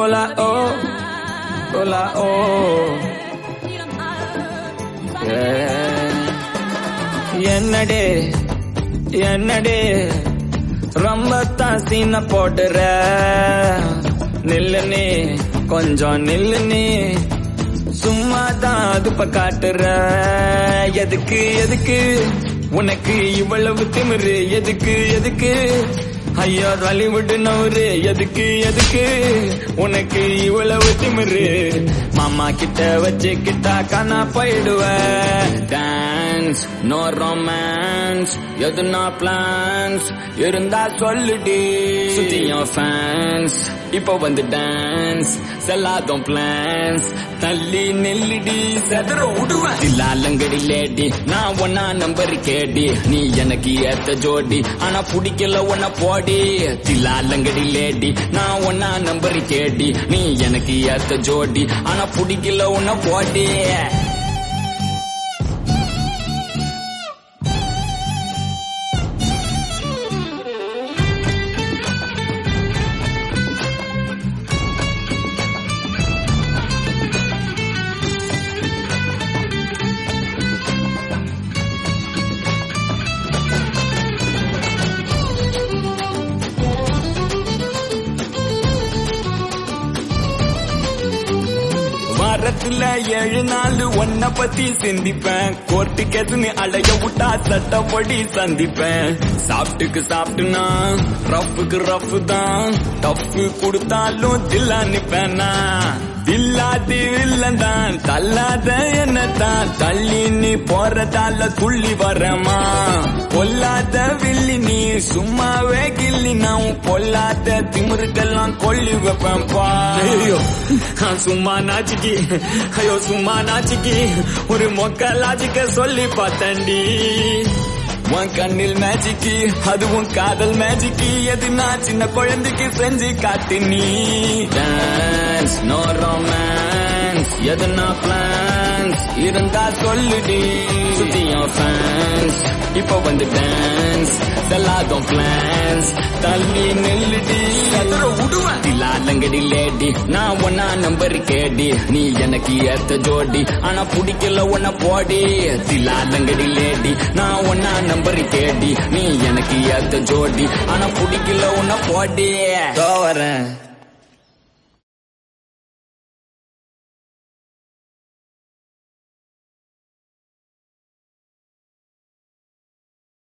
Hola, oh. Hola, oh. Yeah. என்னடே என்னடே ரொம்ப தான் சீன போடுற நில்லுனே கொஞ்சம் நில்லுனே சும்மா தான் அதுப்ப காட்டுற எதுக்கு எதுக்கு உனக்கு இவ்வளவு திமிரு எதுக்கு எதுக்கு ஐயோ தலிவிட்டு நவுரு எதுக்கு எதுக்கு உனக்கு இவ்வளவு திமிரு மாமா கிட்ட வச்சுக்கிட்டா காணா போயிடுவ டான்ஸ் நோ ரொமான்ஸ் எதுனா பிளான்ஸ் இருந்தா சொல்லுடி சுத்தியும் ஃபேன்ஸ் இப்போ வந்து டான்ஸ் செல்லாதும் பிளான்ஸ் தள்ளி நெல்லுடி செதற விடுவேன் தில்லாலங்கடி லேடி நான் ஒன்னா நம்பர் கேடி நீ எனக்கு ஏத்த ஜோடி ஆனா பிடிக்கல ஒன்ன போடி தில்லாலங்கடி லேடி நான் ஒன்னா நம்பர் கேடி நீ எனக்கு ஏத்த ஜோடி ஆனா பிடிக்கல ஒன்ன போடி வாரத்துல ஏழு நாள் ஒன்ன பத்தி சிந்திப்பேன் கோர்ட்டுக்கு எதுன்னு அலைய விட்டா சட்டப்படி சந்திப்பேன் சாப்பிட்டுக்கு சாப்பிட்டுனா ரஃப்புக்கு ரஃப் தான் டஃப்பு கொடுத்தாலும் தில்லா நிப்பேனா இல்லாது இல்லந்தான் தள்ளாத என்னதான் தள்ளி நீ போறதால துள்ளி வரமா பொல்லாத வில்லி நீ சும்மாவே கிள்ளி நான் பொல்லாத திமிருக்கெல்லாம் கொல்லி வைப்பேன்பா ஐயோ நான் சும்மா நாச்சிக்கி ஐயோ சும்மா நாச்சிக்கி ஒரு மொக்க லாஜிக்க சொல்லி பார்த்தண்டி உன் கண்ணில் மேஜிக்கு அதுவும் காதல் மேஜிக்கு எது நான் சின்ன குழந்தைக்கு செஞ்சு காட்டு நீ டான்ஸ் நோ ரொமான்ஸ் எதுனா பிளான்ஸ் இருந்தா சொல்லுடி சுத்தியும் ஃபேன்ஸ் இப்போ வந்து டான்ஸ் செல்லாதும் பிளான்ஸ் தள்ளி நெல்லுடி எதிர விடுவேன் தில்லாலங்கடி லேடி நான் ஒன்னா நம்பர் கேடி நீ எனக்கு ஏத்த ஜோடி ஆனா பிடிக்கல ஒன்ன போடி தில்லாலங்கடி லேடி நான் ஒன்னா நம்பர் கேடி நீ எனக்கு ஏத்த ஜோடி ஆனா பிடிக்கல ஒன்ன போடி வரேன்